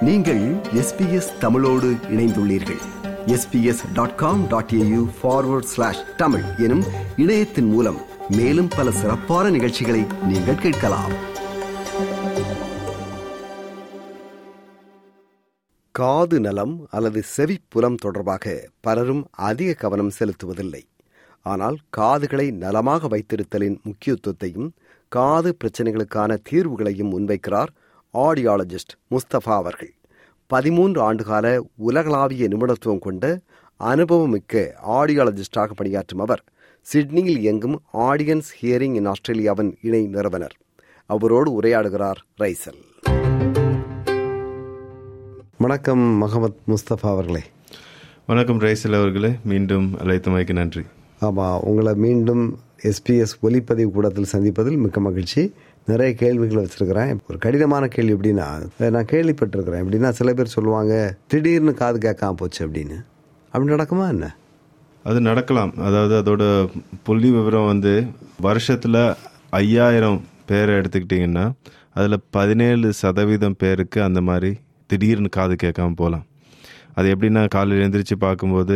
நீங்கள் எஸ்பிஎஸ் தமிழோடு இணைந்துள்ளீர்கள் SBS dot com dot AU forward slash Tamil எனும் இணையத்தின் மூலம் மேலும் பல சிறப்பான நிகழ்ச்சிகளை நீங்கள் கேட்கலாம் காது நலம் அல்லது செவிப்புலம் தொடர்பாக பலரும் அதிக கவனம் செலுத்துவதில்லை ஆனால் காதுகளை நலமாக வைத்திருத்தலின் முக்கியத்துவத்தையும் காது பிரச்சனைகளுக்கான தீர்வுகளையும் முன்வைக்கிறார் ஆடியாலஜிஸ்ட் முஸ்தபா அவர்கள் பதிமூன்று ஆண்டுகால உலகளாவிய நிபுணத்துவம் கொண்ட அனுபவமிக்க ஆடியாலஜிஸ்டாக பணியாற்றும் அவர் சிட்னியில் இயங்கும் ஆடியன்ஸ் ஹியரிங் இன் ஆஸ்திரேலியாவின் இணை நிறுவனர் அவரோடு உரையாடுகிறார் ரைசல் வணக்கம் முகமது முஸ்தபா அவர்களே வணக்கம் ரைசல் அவர்களே மீண்டும் அழைத்தமைக்கு நன்றி ஆமாம் உங்களை மீண்டும் எஸ்பிஎஸ் ஒலிப்பதிவு கூடத்தில் சந்திப்பதில் மிக்க மகிழ்ச்சி நிறைய கேள்விகளை வச்சிருக்கிறேன் ஒரு கடினமான கேள்வி எப்படின்னா நான் கேள்விப்பட்டிருக்கிறேன் எப்படின்னா சில பேர் சொல்லுவாங்க திடீர்னு காது கேட்காம போச்சு அப்படின்னு அப்படி நடக்குமா என்ன அது நடக்கலாம் அதாவது அதோட புள்ளி விவரம் வந்து வருஷத்தில் ஐயாயிரம் பேரை எடுத்துக்கிட்டிங்கன்னா அதில் பதினேழு சதவீதம் பேருக்கு அந்த மாதிரி திடீர்னு காது கேட்காம போகலாம் அது எப்படின்னா காலையில் எழுந்திரிச்சு பார்க்கும்போது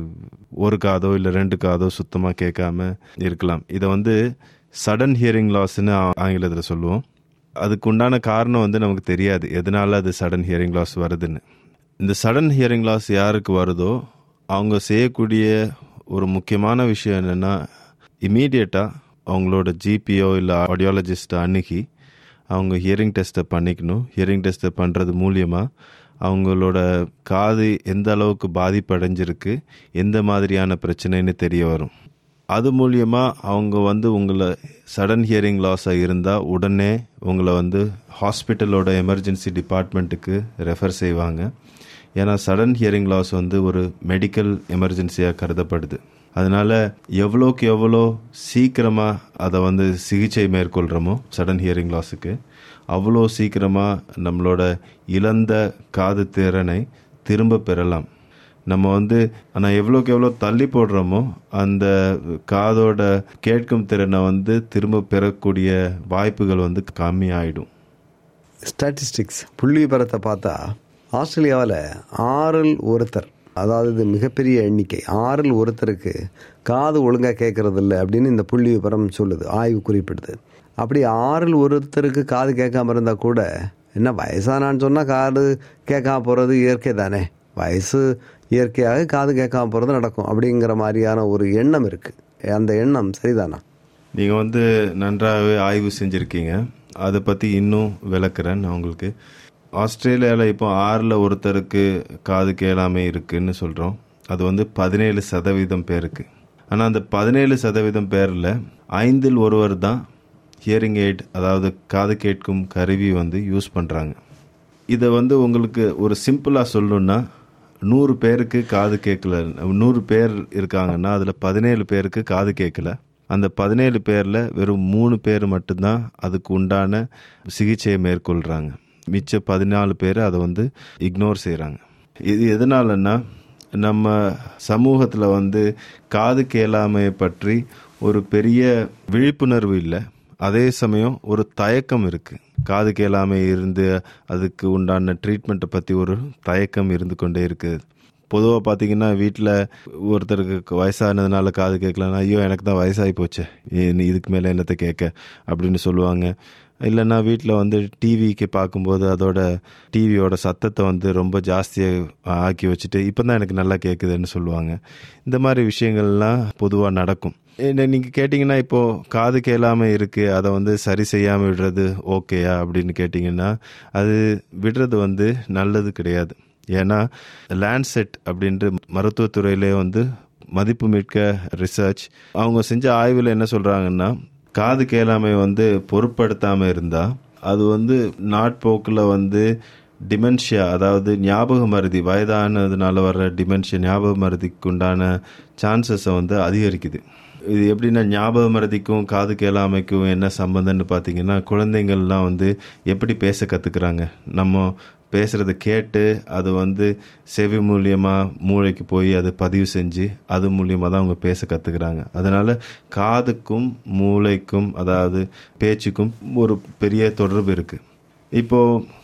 ஒரு காதோ இல்லை ரெண்டு காதோ சுத்தமாக கேட்காம இருக்கலாம் இதை வந்து சடன் ஹியரிங் லாஸ்ன்னு ஆங்கிலத்தில் சொல்லுவோம் அதுக்கு உண்டான காரணம் வந்து நமக்கு தெரியாது எதனால அது சடன் ஹியரிங் லாஸ் வருதுன்னு இந்த சடன் ஹியரிங் லாஸ் யாருக்கு வருதோ அவங்க செய்யக்கூடிய ஒரு முக்கியமான விஷயம் என்னென்னா இமீடியட்டாக அவங்களோட ஜிபிஓ இல்லை ஆடியாலஜிஸ்ட்டை அணுகி அவங்க ஹியரிங் டெஸ்ட்டை பண்ணிக்கணும் ஹியரிங் டெஸ்ட்டை பண்ணுறது மூலியமாக அவங்களோட காது எந்த அளவுக்கு பாதிப்படைஞ்சிருக்கு எந்த மாதிரியான பிரச்சனைன்னு தெரிய வரும் அது மூலியமாக அவங்க வந்து உங்களை சடன் ஹியரிங் லாஸாக இருந்தால் உடனே உங்களை வந்து ஹாஸ்பிட்டலோட எமர்ஜென்சி டிபார்ட்மெண்ட்டுக்கு ரெஃபர் செய்வாங்க ஏன்னா சடன் ஹியரிங் லாஸ் வந்து ஒரு மெடிக்கல் எமர்ஜென்சியாக கருதப்படுது அதனால் எவ்வளோக்கு எவ்வளோ சீக்கிரமாக அதை வந்து சிகிச்சை மேற்கொள்கிறோமோ சடன் ஹியரிங் லாஸுக்கு அவ்வளோ சீக்கிரமாக நம்மளோட இழந்த காது திறனை திரும்ப பெறலாம் நம்ம வந்து ஆனால் எவ்வளோக்கு எவ்வளோ தள்ளி போடுறோமோ அந்த காதோட கேட்கும் திறனை வந்து திரும்ப பெறக்கூடிய வாய்ப்புகள் வந்து கம்மியாயிடும் ஸ்டாட்டிஸ்டிக்ஸ் புள்ளி விவரத்தை பார்த்தா ஆஸ்திரேலியாவில் ஆறில் ஒருத்தர் அதாவது இது மிகப்பெரிய எண்ணிக்கை ஆறில் ஒருத்தருக்கு காது ஒழுங்காக கேட்கறது இல்லை அப்படின்னு இந்த புள்ளி விவரம் சொல்லுது ஆய்வு குறிப்பிடுது அப்படி ஆறில் ஒருத்தருக்கு காது கேட்காம இருந்தால் கூட என்ன வயசானான்னு சொன்னால் காது கேட்காம போகிறது இயற்கை தானே வயசு இயற்கையாக காது கேட்காம போகிறது நடக்கும் அப்படிங்கிற மாதிரியான ஒரு எண்ணம் இருக்குது அந்த எண்ணம் சரிதானா நீங்கள் வந்து நன்றாகவே ஆய்வு செஞ்சுருக்கீங்க அதை பற்றி இன்னும் விளக்குறேன் நான் உங்களுக்கு ஆஸ்திரேலியாவில் இப்போ ஆறில் ஒருத்தருக்கு காது கேளாமை இருக்குன்னு சொல்கிறோம் அது வந்து பதினேழு சதவீதம் பேருக்கு ஆனால் அந்த பதினேழு சதவீதம் பேரில் ஐந்தில் ஒருவர் தான் ஹியரிங் எய்ட் அதாவது காது கேட்கும் கருவி வந்து யூஸ் பண்ணுறாங்க இதை வந்து உங்களுக்கு ஒரு சிம்பிளாக சொல்லணுன்னா நூறு பேருக்கு காது கேட்கல நூறு பேர் இருக்காங்கன்னா அதில் பதினேழு பேருக்கு காது கேட்கல அந்த பதினேழு பேரில் வெறும் மூணு பேர் மட்டும்தான் அதுக்கு உண்டான சிகிச்சையை மேற்கொள்கிறாங்க மிச்ச பதினாலு பேர் அதை வந்து இக்னோர் செய்கிறாங்க இது எதனாலன்னா நம்ம சமூகத்தில் வந்து காது கேளாமையை பற்றி ஒரு பெரிய விழிப்புணர்வு இல்லை அதே சமயம் ஒரு தயக்கம் இருக்குது காது கேளாமை இருந்து அதுக்கு உண்டான ட்ரீட்மெண்ட்டை பற்றி ஒரு தயக்கம் இருந்து கொண்டே இருக்குது பொதுவாக பார்த்தீங்கன்னா வீட்டில் ஒருத்தருக்கு வயசானதுனால காது கேட்கலன்னா ஐயோ எனக்கு தான் வயசாகி போச்சு இதுக்கு மேலே என்னத்தை கேட்க அப்படின்னு சொல்லுவாங்க இல்லைன்னா வீட்டில் வந்து டிவிக்கு பார்க்கும்போது அதோட டிவியோட சத்தத்தை வந்து ரொம்ப ஜாஸ்தியாக ஆக்கி வச்சுட்டு இப்போ தான் எனக்கு நல்லா கேட்குதுன்னு சொல்லுவாங்க இந்த மாதிரி விஷயங்கள்லாம் பொதுவாக நடக்கும் நீங்கள் கேட்டிங்கன்னா இப்போது காது கேளாமல் இருக்குது அதை வந்து சரி செய்யாமல் விடுறது ஓகேயா அப்படின்னு கேட்டிங்கன்னா அது விடுறது வந்து நல்லது கிடையாது ஏன்னா லேண்ட்செட் அப்படின்ற மருத்துவத்துறையிலே வந்து மதிப்பு மிக்க ரிசர்ச் அவங்க செஞ்ச ஆய்வில் என்ன சொல்கிறாங்கன்னா காது கேளாமை வந்து பொருட்படுத்தாமல் இருந்தால் அது வந்து நாட்போக்கில் வந்து டிமென்ஷியா அதாவது ஞாபக மருதி வயதானதுனால வர்ற டிமென்ஷியா ஞாபக மருதிக்கு உண்டான சான்சஸை வந்து அதிகரிக்குது இது எப்படின்னா ஞாபக மருதிக்கும் காது கேளாமைக்கும் என்ன சம்மந்தம்னு பார்த்தீங்கன்னா குழந்தைங்கள்லாம் வந்து எப்படி பேச கற்றுக்குறாங்க நம்ம பேசுகிறத கேட்டு அது வந்து செவி மூலியமாக மூளைக்கு போய் அதை பதிவு செஞ்சு அது மூலியமாக தான் அவங்க பேச கற்றுக்குறாங்க அதனால் காதுக்கும் மூளைக்கும் அதாவது பேச்சுக்கும் ஒரு பெரிய தொடர்பு இருக்குது இப்போது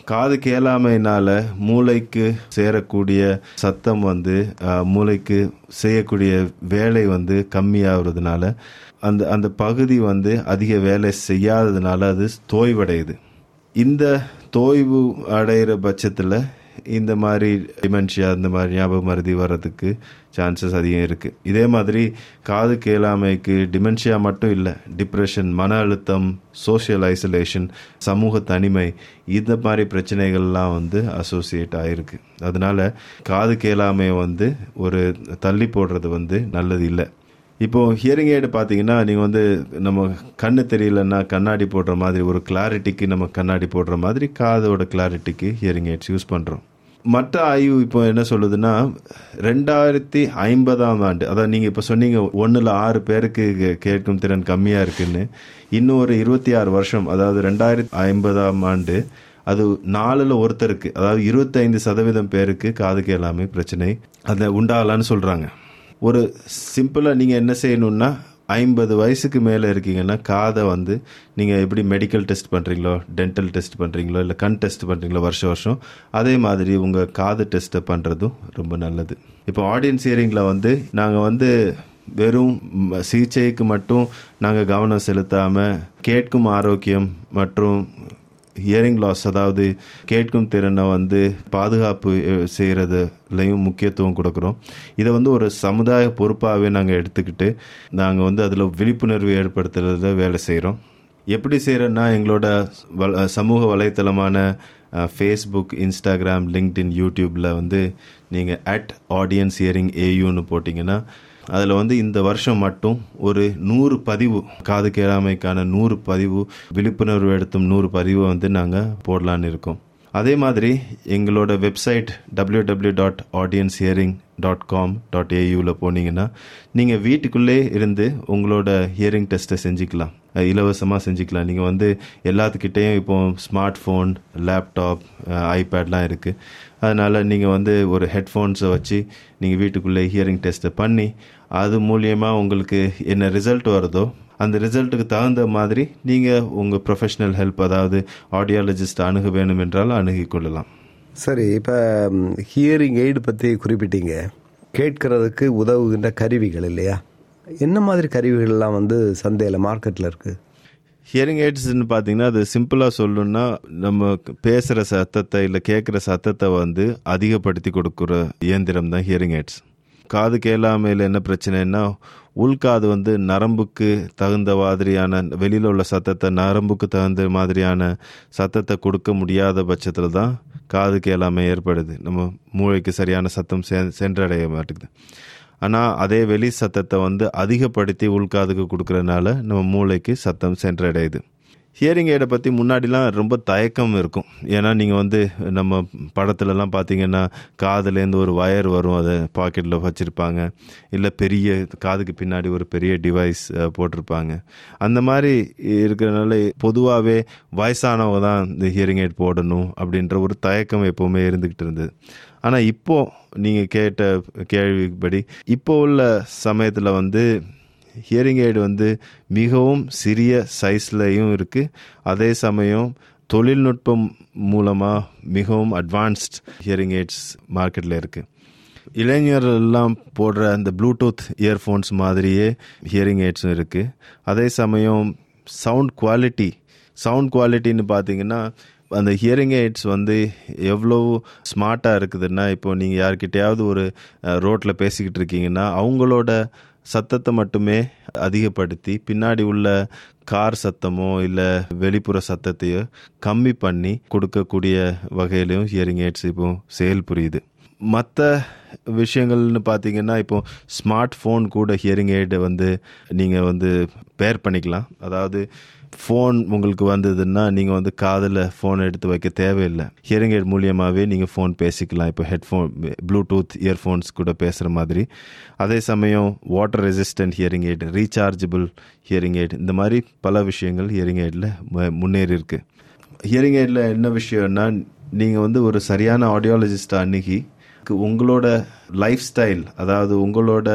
காது கேளாமையினால மூளைக்கு சேரக்கூடிய சத்தம் வந்து அஹ், மூளைக்கு செய்யக்கூடிய வேலை வந்து கம்மியாகிறதுனால அந்த அந்த பகுதி வந்து அதிக வேலை செய்யாததுனால அது தோய்வடையுது இந்த தோய்வு அடைகிற பட்சத்தில் இந்த மாதிரி டிமென்ஷியா இந்த மாதிரி ஞாபக மருதி வர்றதுக்கு சான்சஸ் அதிகம் இருக்குது இதே மாதிரி காது கேளாமைக்கு டிமென்ஷியா மட்டும் இல்லை டிப்ரெஷன் மன அழுத்தம் சோஷியல் ஐசோலேஷன் சமூக தனிமை இந்த மாதிரி பிரச்சனைகள்லாம் வந்து அசோசியேட் ஆகிருக்கு அதனால காது கேளாமையை வந்து ஒரு தள்ளி போடுறது வந்து நல்லது இல்லை இப்போ ஹியரிங் எய்டு பார்த்தீங்கன்னா நீங்கள் வந்து நம்ம கண்ணு தெரியலன்னா கண்ணாடி போடுற மாதிரி ஒரு கிளாரிட்டிக்கு நம்ம கண்ணாடி போடுற மாதிரி காதோட கிளாரிட்டிக்கு ஹியரிங் எய்ட்ஸ் யூஸ் பண்ணுறோம் மற்ற ஆய்வு இப்போ என்ன சொல்லுதுன்னா ரெண்டாயிரத்தி ஐம்பதாம் ஆண்டு அதாவது நீங்கள் இப்போ சொன்னீங்க ஒன்றில் ஆறு பேருக்கு கே- கேட்கும் திறன் கம்மியாக இருக்குன்னு இன்னும் ஒரு இருபத்தி ஆறு வருஷம் அதாவது ரெண்டாயிரத்தி ஐம்பதாம் ஆண்டு அது நாலுல ஒருத்தருக்கு அதாவது இருபத்தைந்து சதவீதம் பேருக்கு காது கேளாமை பிரச்சனை அதை உண்டாகலான்னு சொல்கிறாங்க ஒரு சிம்பிளாக நீங்கள் என்ன செய்யணும்னா ஐம்பது வயசுக்கு மேலே இருக்கீங்கன்னா காதை வந்து நீங்கள் எப்படி மெடிக்கல் டெஸ்ட் பண்ணுறீங்களோ டென்டல் டெஸ்ட் பண்ணுறீங்களோ இல்லை கண் டெஸ்ட் பண்ணுறீங்களோ வருஷம் வருஷம் அதே மாதிரி உங்கள் காது டெஸ்ட்டை பண்ணுறதும் ரொம்ப நல்லது இப்போ ஆடியன்ஸ் ஹியரிங்கில் வந்து நாங்கள் வந்து வெறும் ம், சிகிச்சைக்கு மட்டும் நாங்கள் கவனம் செலுத்தாமல் கேட்கும் ஆரோக்கியம் மற்றும் ஹியரிங் லாஸ் அதாவது கேட்கும் திறனை வந்து பாதுகாப்பு அஹ், செய்கிறதுலையும் முக்கியத்துவம் கொடுக்குறோம் இதை வந்து ஒரு சமுதாய பொறுப்பாகவே நாங்கள் எடுத்துக்கிட்டு நாங்கள் வந்து அதில் விழிப்புணர்வு ஏற்படுத்துறதுல வேலை செய்கிறோம் எப்படி செய்கிறோன்னா எங்களோட வல- சமூக வலைத்தளமான ஃபேஸ்புக் இன்ஸ்டாகிராம் லிங்க்டின் யூடியூப்பில் வந்து நீங்கள் அட் ஆடியன்ஸ் ஹியரிங் ஏயூன்னு போட்டிங்கன்னா அதில் வந்து இந்த வருஷம் மட்டும் ஒரு நூறு பதிவு காது கேளாமைக்கான நூறு பதிவு விழிப்புணர்வு எடுத்தும் நூறு பதிவை வந்து நாங்கள் போடலான்னு இருக்கோம் அதே மாதிரி எங்களோட website W W dot audience hearing dot com dot ஏயூவில் போனீங்கன்னா நீங்கள் வீட்டுக்குள்ளே இருந்து உங்களோட ஹியரிங் டெஸ்ட்டை செஞ்சுக்கலாம் இலவசமாக செஞ்சுக்கலாம் நீங்கள் வந்து எல்லாத்துக்கிட்டேயும் இப்போ ஸ்மார்ட் ஃபோன் லேப்டாப் ஐபேட்லாம் இருக்குது அதனால் நீங்கள் வந்து ஒரு ஹெட்ஃபோன்ஸை வச்சு நீங்கள் வீட்டுக்குள்ளே ஹியரிங் டெஸ்ட்டை பண்ணி அது மூலியமாக உங்களுக்கு என்ன ரிசல்ட் வருதோ அந்த ரிசல்ட்டுக்கு தகுந்த மாதிரி நீங்கள் உங்கள் ப்ரொஃபஷனல் ஹெல்ப் அதாவது ஆடியாலஜிஸ்ட் அணுக வேணும் என்றால் அணுகிக் கொள்ளலாம் சரி இப்போ ஹியரிங் எய்டு பற்றி குறிப்பிட்டீங்க கேட்கறதுக்கு உதவுகின்ற கருவிகள் இல்லையா என்ன மாதிரி கருவிகள்லாம் வந்து சந்தையில் மார்க்கெட்டில் இருக்குது ஹியரிங் எய்ட்ஸ்னு பார்த்தீங்கன்னா அது சிம்பிளாக சொல்லணும்னா நம்ம பேசுகிற சத்தத்தை இல்லை கேட்குற சத்தத்தை வந்து அதிகப்படுத்தி கொடுக்குற இயந்திரம் தான் ஹியரிங் எய்ட்ஸ் காது கேளாமையில் என்ன பிரச்சனைன்னா உள்காது வந்து நரம்புக்கு தகுந்த மாதிரியான வெளியில் உள்ள சத்தத்தை நரம்புக்கு தகுந்த மாதிரியான சத்தத்தை கொடுக்க முடியாத பட்சத்தில் தான் காது கேளாமை ஏற்படுது நம்ம மூளைக்கு சரியான சத்தம் செ சென்றடைய மாட்டேங்குது ஆனால் அதே வெளி சத்தத்தை வந்து அதிகப்படுத்தி உள்காதுக்கு கொடுக்கறனால நம்ம மூளைக்கு சத்தம் சென்றடையுது ஹியரிங் எய்டை பற்றி முன்னாடிலாம் ரொம்ப தயக்கம் இருக்கும் ஏன்னா நீங்கள் வந்து நம்ம படத்துலலாம் பார்த்தீங்கன்னா காதுலேருந்து ஒரு வயர் வரும் அதை பாக்கெட்டில் வச்சுருப்பாங்க இல்லை பெரிய காதுக்கு பின்னாடி ஒரு பெரிய டிவைஸ் போட்டிருப்பாங்க அந்த மாதிரி இருக்கிறனால பொதுவாகவே வயசானவங்க தான் இந்த ஹியரிங் எய்ட் போடணும் அப்படின்ற ஒரு தயக்கம் எப்போவுமே இருந்துக்கிட்டு இருந்தது ஆனால் இப்போ நீங்கள் கேட்ட கேள்விப்படி இப்போ உள்ள சமயத்தில் வந்து ஹியரிங் எய்டு வந்து மிகவும் சிறிய சைஸ்லையும் இருக்குது அதே சமயம் தொழில்நுட்பம் மூலமாக மிகவும் அட்வான்ஸ்ட் ஹியரிங் எய்ட்ஸ் மார்க்கெட்டில் இருக்குது இளைஞர் எல்லாம் போடுற அந்த ப்ளூடூத் இயர்ஃபோன்ஸ் மாதிரியே ஹியரிங் எய்ட்ஸும் இருக்குது அதே சமயம் சவுண்ட் குவாலிட்டி சவுண்ட் குவாலிட்டின்னு பார்த்தீங்கன்னா அந்த ஹியரிங் எய்ட்ஸ் வந்து எவ்வளோ ஸ்மார்ட்டாக இருக்குதுன்னா இப்போ நீங்கள் யார்கிட்டயாவது ஒரு ரோட்டில் பேசிக்கிட்டு இருக்கீங்கன்னா அவங்களோட சத்தத்தை மட்டுமே அதிகப்படுத்தி பின்னாடி உள்ள கார் சத்தமோ இல்லை வெளிப்புற சத்தத்தையோ கம்மி பண்ணி கொடுக்கக்கூடிய வகையிலையும் ஹியரிங் எய்ட்ஸ் இப்போ செயல் புரியுது மற்ற விஷயங்கள்னு பார்த்தீங்கன்னா இப்போ ஸ்மார்ட் ஃபோன் கூட ஹியரிங் எய்டை வந்து நீங்கள் வந்து பேர் பண்ணிக்கலாம் அதாவது ஃபோன் உங்களுக்கு வந்ததுன்னா நீங்கள் வந்து காதில் ஃபோன் எடுத்து வைக்க தேவையில்லை ஹியரிங் எய்ட் மூலியமாகவே நீங்கள் ஃபோன் பேசிக்கலாம் இப்போ ஹெட்ஃபோன் ப்ளூடூத் இயர்ஃபோன்ஸ் கூட பேசுகிற மாதிரி அதே சமயம் water resistant hearing aid rechargeable hearing aid இந்த மாதிரி பல விஷயங்கள் ஹியரிங் எய்டில் முன்னேறி இருக்கு ஹியரிங் எய்டில் என்ன விஷயம்னா நீங்கள் வந்து ஒரு சரியான ஆடியாலஜிஸ்ட்டை அணுகி உங்களோட லைஃப் ஸ்டைல் அதாவது உங்களோட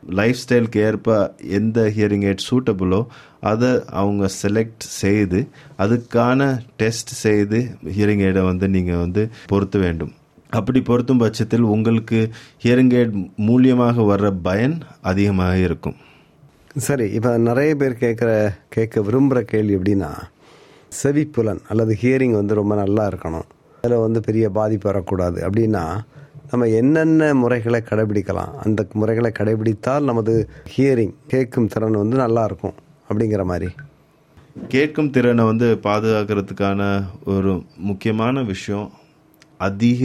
லைஃப் ஸ்டைலுக்கு ஏற்ப எந்த ஹியரிங் எய்ட் சூட்டபுளோ அதை அவங்க செலக்ட் செய்து அதுக்கான டெஸ்ட் செய்து ஹியரிங் எய்டை வந்து நீங்கள் வந்து பொருத்த வேண்டும் அப்படி பொருத்தும் பட்சத்தில் உங்களுக்கு ஹியரிங் எய்ட் மூலியமாக வர்ற பயன் அதிகமாக இருக்கும் சரி இப்போ நிறைய பேர் கேட்குற கேட்க விரும்புகிற கேள்வி எப்படின்னா செவிப்புலன் அல்லது ஹியரிங் வந்து ரொம்ப நல்லா இருக்கணும் அதில் வந்து பெரிய பாதிப்பு வரக்கூடாது அப்படின்னா நம்ம என்னென்ன முறைகளை கடைபிடிக்கலாம் அந்த முறைகளை கடைபிடித்தால் நமது ஹியரிங் கேட்கும் திறன் வந்து நல்லா இருக்கும் அப்படிங்கிற மாதிரி கேட்கும் திறனை வந்து பாதுகாக்கிறதுக்கான ஒரு முக்கியமான விஷயம் அதிக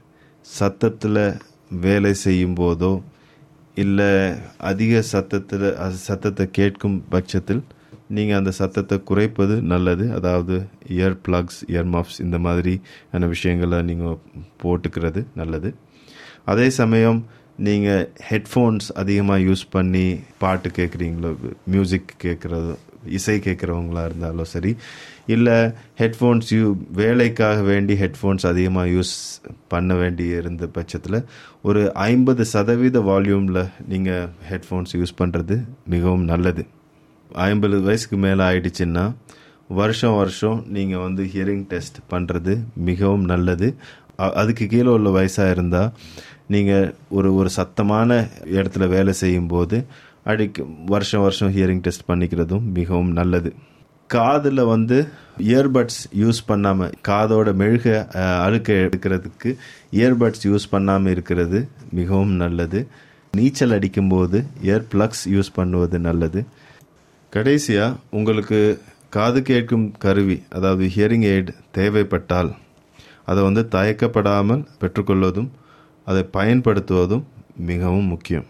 சத்தத்தில் வேலை செய்யும் போதோ இல்லை அதிக சத்தத்தில் சத்தத்தை கேட்கும் பட்சத்தில் நீங்கள் அந்த சத்தத்தை குறைப்பது நல்லது அதாவது இயர் பிளக்ஸ் இயர் மஃப்ஸ் இந்த மாதிரியான விஷயங்களை நீங்கள் போட்டுக்கிறது நல்லது அதே சமயம் நீங்கள் ஹெட்ஃபோன்ஸ் அதிகமாக யூஸ் பண்ணி பாட்டு கேட்குறீங்களோ மியூசிக் கேட்குறது இசை கேட்குறவங்களா இருந்தாலும் சரி இல்லை ஹெட்ஃபோன்ஸ் யூ வேலைக்காக வேண்டி ஹெட்ஃபோன்ஸ் அதிகமாக யூஸ் பண்ண வேண்டி இருந்த பட்சத்தில் ஒரு ஐம்பது சதவீத வால்யூமில் நீங்கள் ஹெட்ஃபோன்ஸ் யூஸ் பண்ணுறது மிகவும் நல்லது ஐம்பது வயசுக்கு மேலே ஆயிடுச்சுன்னா வருஷம் வருஷம் நீங்கள் வந்து ஹியரிங் டெஸ்ட் பண்ணுறது மிகவும் நல்லது அ- அதுக்கு கீழே உள்ள வயசாக இருந்தால் நீங்கள் ஒரு ஒரு சத்தமான இடத்துல வேலை செய்யும்போது அடிக்க வருஷம் வருஷம் ஹியரிங் டெஸ்ட் பண்ணிக்கிறதும் மிகவும் நல்லது காதில் வந்து இயர்பட்ஸ் யூஸ் பண்ணாமல் காதோட மெழுக அஹ், அழுக்க எடுக்கிறதுக்கு இயர்பட்ஸ் யூஸ் பண்ணாமல் இருக்கிறது மிகவும் நல்லது நீச்சல் அடிக்கும்போது இயர் ப்ளக்ஸ் யூஸ் பண்ணுவது நல்லது கடைசியா உங்களுக்கு காது கேட்கும் கருவி அதாவது ஹியரிங் எய்ட் தேவைப்பட்டால் அதை வந்து தயக்கப்படாமல் பெற்றுக்கொள்வதும் அதை பயன்படுத்துவதும் மிகவும் முக்கியம்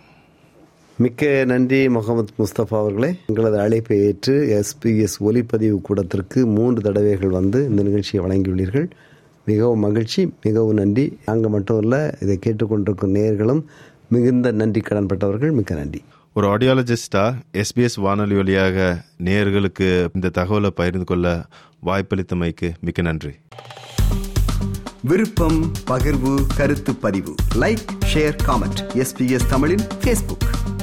மிக்க நன்றி முகமது முஸ்தபா அவர்களே உங்களது அழைப்பை ஏற்று எஸ்பிஎஸ் ஒலிப்பதிவு கூடத்திற்கு மூன்று தடவைகள் வந்து இந்த நிகழ்ச்சியை வழங்கியுள்ளீர்கள் மிகவும் மகிழ்ச்சி மிகவும் நன்றி நாங்கள் மட்டும் இல்லை இதை கேட்டுக்கொண்டிருக்கும் நேயர்களும் மிகுந்த நன்றி கடன்பட்டவர்கள் மிக்க நன்றி ஒரு ஆடியாலஜிஸ்டா எஸ்பிஎஸ் வானொலி வழியாக நேயர்களுக்கு இந்த தகவலை பகிர்ந்து கொள்ள வாய்ப்பளித்தமைக்கு மிக்க நன்றி விருப்பம் பகிர்வு கருத்து பதிவு லைக் ஷேர் காமெண்ட் எஸ்பிஎஸ் தமிழின் ஃபேஸ்புக்